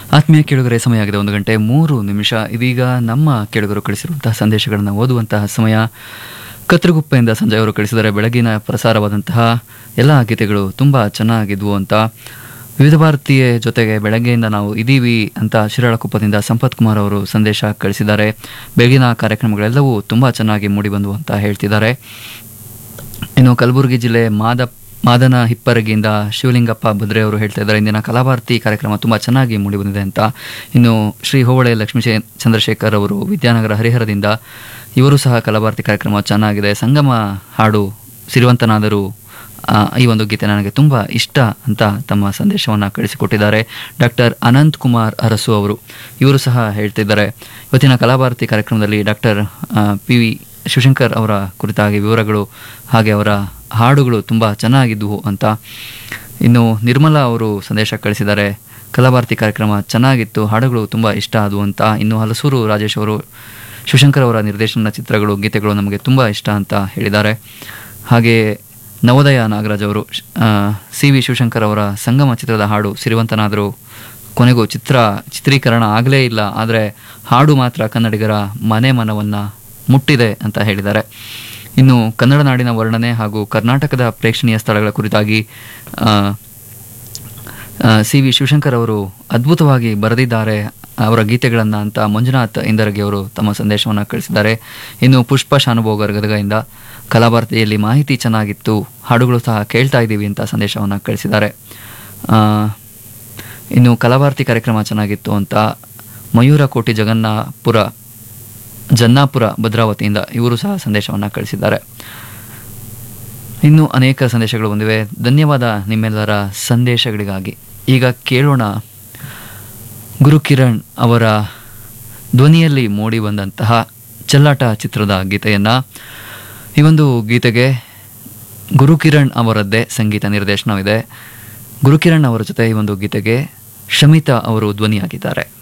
ಆತ್ಮೀಯ ಕೇಳುಗರೆ ಸಮಯ ಆಗಿದೆ ಒಂದು ಗಂಟೆ ಮೂರು ನಿಮಿಷ ಇದೀಗ ನಮ್ಮ ಕೇಳುಗರು ಕಳಿಸಿರುವಂತಹ ಸಂದೇಶಗಳನ್ನು ಓದುವಂತಹ ಸಮಯ ಕತ್ರಗುಪ್ಪೆಯಿಂದ ಸಂಜಯ್ ಅವರು ಕಳಿಸಿದರೆ ಬೆಳಗಿನ ಪ್ರಸಾರವಾದಂತಹ ಎಲ್ಲ ಗೀತೆಗಳು ತುಂಬ ಚೆನ್ನಾಗಿದ್ವು ಅಂತ ವಿವಿಧ ಭಾರತೀಯ ಜೊತೆಗೆ ಬೆಳಗ್ಗೆಯಿಂದ ನಾವು ಇದೀವಿ ಅಂತ ಶಿರಾಳಕೊಪ್ಪದಿಂದ ಸಂಪತ್ ಕುಮಾರ್ ಅವರು ಸಂದೇಶ ಕಳಿಸಿದ್ದಾರೆ ಬೆಳಗಿನ ಕಾರ್ಯಕ್ರಮಗಳೆಲ್ಲವೂ ತುಂಬ ಚೆನ್ನಾಗಿ ಮೂಡಿಬಂದವು ಅಂತ ಹೇಳ್ತಿದ್ದಾರೆ ಇನ್ನು ಕಲಬುರಗಿ ಜಿಲ್ಲೆ ಮಾದ ಮಾದನ ಹಿಪ್ಪರಗಿಯಿಂದ ಶಿವಲಿಂಗಪ್ಪ ಬದ್ರೆ ಅವರು ಹೇಳ್ತಾ ಇದ್ದಾರೆ ಇಂದಿನ ಕಲಾಭಾರತಿ ಕಾರ್ಯಕ್ರಮ ತುಂಬ ಚೆನ್ನಾಗಿ ಮೂಡಿಬಂದಿದೆ ಅಂತ ಇನ್ನು ಶ್ರೀ ಹೋಬಳೆ ಲಕ್ಷ್ಮೀ ಚೇ- ಚಂದ್ರಶೇಖರ್ ಅವರು ವಿದ್ಯಾನಗರ ಹರಿಹರದಿಂದ ಇವರು ಸಹ ಕಲಾಭಾರತಿ ಕಾರ್ಯಕ್ರಮ ಚೆನ್ನಾಗಿದೆ ಸಂಗಮ ಹಾಡು ಸಿರಿವಂತನಾದರೂ ಆ, ಈ ಒಂದು ಗೀತೆ ನನಗೆ ತುಂಬ ಇಷ್ಟ ಅಂತ ತಮ್ಮ ಸಂದೇಶವನ್ನು ಕಳಿಸಿಕೊಟ್ಟಿದ್ದಾರೆ ಡಾಕ್ಟರ್ ಅನಂತ್ ಕುಮಾರ್ ಅರಸು ಅವರು ಇವರು ಸಹ ಹೇಳ್ತಿದ್ದಾರೆ ಇವತ್ತಿನ ಕಲಾಭಾರತಿ ಕಾರ್ಯಕ್ರಮದಲ್ಲಿ ಡಾಕ್ಟರ್ ಪಿ ವಿ ಶಿವಶಂಕರ್ ಅವರ ಕುರಿತಾಗಿ ವಿವರಗಳು ಹಾಗೆ ಅವರ ಹಾಡುಗಳು ತುಂಬ ಚೆನ್ನಾಗಿದ್ವು ಅಂತ ಇನ್ನು ನಿರ್ಮಲಾ ಅವರು ಸಂದೇಶ ಕಳಿಸಿದ್ದಾರೆ ಕಲಾಭಾರತಿ ಕಾರ್ಯಕ್ರಮ ಚೆನ್ನಾಗಿತ್ತು ಹಾಡುಗಳು ತುಂಬ ಇಷ್ಟ ಆದವು ಅಂತ ಇನ್ನು ಹಲಸೂರು ರಾಜೇಶ್ ಅವರು ಶಿವಶಂಕರ್ ಅವರ ನಿರ್ದೇಶನ ಚಿತ್ರಗಳು ಗೀತೆಗಳು ನಮಗೆ ತುಂಬ ಇಷ್ಟ ಅಂತ ಹೇಳಿದ್ದಾರೆ ಹಾಗೆ ನವೋದಯ ನಾಗರಾಜ್ ಅವರು ಸಿ ವಿ ಶಿವಶಂಕರ್ ಅವರ ಸಂಗಮ ಚಿತ್ರದ ಹಾಡು ಸಿರಿವಂತನಾದರೂ ಕೊನೆಗೂ ಚಿತ್ರ ಚಿತ್ರೀಕರಣ ಆಗಲೇ ಇಲ್ಲ ಆದರೆ ಹಾಡು ಮಾತ್ರ ಕನ್ನಡಿಗರ ಮನೆ ಮನವನ್ನು ಮುಟ್ಟಿದೆ ಅಂತ ಹೇಳಿದ್ದಾರೆ ಇನ್ನು ಕನ್ನಡ ನಾಡಿನ ವರ್ಣನೆ ಹಾಗೂ ಕರ್ನಾಟಕದ ಪ್ರೇಕ್ಷಣೀಯ ಸ್ಥಳಗಳ ಕುರಿತಾಗಿ ಸಿ ವಿ ಶಿವಶಂಕರ್ ಅವರು ಅದ್ಭುತವಾಗಿ ಬರೆದಿದ್ದಾರೆ ಅವರ ಗೀತೆಗಳನ್ನು ಅಂತ ಮಂಜುನಾಥ್ ಇಂದರಗಿ ಅವರು ತಮ್ಮ ಸಂದೇಶವನ್ನು ಕಳಿಸಿದ್ದಾರೆ ಇನ್ನು ಪುಷ್ಪ ಶಾನುಭೋಗರ್ ಗದಗದಿಂದ ಕಲಾಭಾರತಿಯಲ್ಲಿ ಮಾಹಿತಿ ಚೆನ್ನಾಗಿತ್ತು ಹಾಡುಗಳು ಸಹ ಕೇಳ್ತಾ ಇದ್ದೀವಿ ಅಂತ ಸಂದೇಶವನ್ನು ಕಳಿಸಿದ್ದಾರೆ ಆ, ಇನ್ನು ಕಲಾಭಾರತಿ ಕಾರ್ಯಕ್ರಮ ಚೆನ್ನಾಗಿತ್ತು ಅಂತ ಮಯೂರ ಕೋಟಿ ಜಗನ್ನಾಪುರ ಜನ್ನಾಪುರ ಭದ್ರಾವತಿಯಿಂದ ಇವರು ಸಹ ಸಂದೇಶವನ್ನು ಕಳಿಸಿದ್ದಾರೆ ಇನ್ನು ಅನೇಕ ಸಂದೇಶಗಳು ಬಂದಿವೆ ಧನ್ಯವಾದ ನಿಮ್ಮೆಲ್ಲರ ಸಂದೇಶಗಳಿಗಾಗಿ ಈಗ ಕೇಳೋಣ ಗುರುಕಿರಣ್ ಅವರ ಧ್ವನಿಯಲ್ಲಿ ಮೂಡಿ ಬಂದಂತಹ ಚೆಲ್ಲಾಟ ಚಿತ್ರದ ಗೀತೆಯನ್ನು ಈ ಒಂದು ಗೀತೆಗೆ ಗುರುಕಿರಣ್ ಅವರದ್ದೇ ಸಂಗೀತ ನಿರ್ದೇಶನವಿದೆ ಗುರುಕಿರಣ್ ಅವರ ಜೊತೆ ಈ ಒಂದು ಗೀತೆಗೆ ಶಮಿತಾ ಅವರು ಧ್ವನಿಯಾಗಿದ್ದಾರೆ